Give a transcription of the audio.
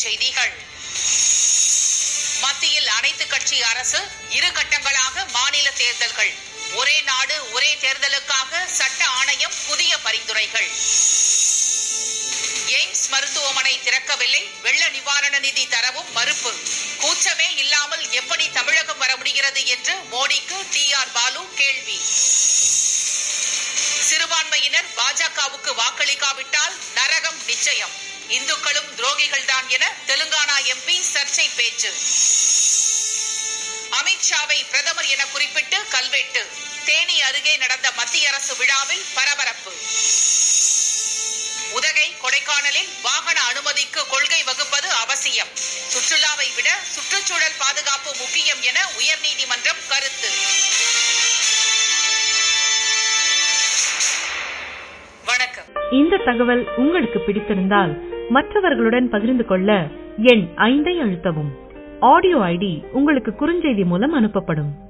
செய்திகள் மத்தியில் அனைத்து கட்சி அரசு இரு கட்டங்களாக மாநில தேர்தல்கள் ஒரே நாடு ஒரே தேர்தலுக்காக சட்ட ஆணையம் புதிய பரிந்துரைகள் எய்ம்ஸ் மருத்துவமனை திறக்கவில்லை வெள்ள நிவாரண நிதி தரவும் மறுப்பு கூச்சமே இல்லாமல் எப்படி தமிழகம் வர முடிகிறது என்று மோடிக்கு டி ஆர் பாலு கேள்வி சிறுபான்மையினர் பாஜகவுக்கு வாக்களிக்காவிட்டால் நரகம் நிச்சயம் இந்துக்களும் துரோகிகள்தான் என தெலுங்கானா எம்பி சர்ச்சை பேச்சு அமித்ஷாவை பிரதமர் என குறிப்பிட்டு கல்வெட்டு தேனி அருகே நடந்த மத்திய அரசு விழாவில் பரபரப்பு உதகை கொடைக்கானலில் வாகன அனுமதிக்கு கொள்கை வகுப்பது அவசியம் சுற்றுலாவை விட சுற்றுச்சூழல் பாதுகாப்பு முக்கியம் என உயர்நீதிமன்றம் கருத்து வணக்கம் இந்த தகவல் உங்களுக்கு பிடித்திருந்தால் மற்றவர்களுடன் பகிர்ந்து கொள்ள எண் ஐந்தை அழுத்தவும் ஆடியோ ஐடி உங்களுக்கு குறுஞ்செய்தி மூலம் அனுப்பப்படும்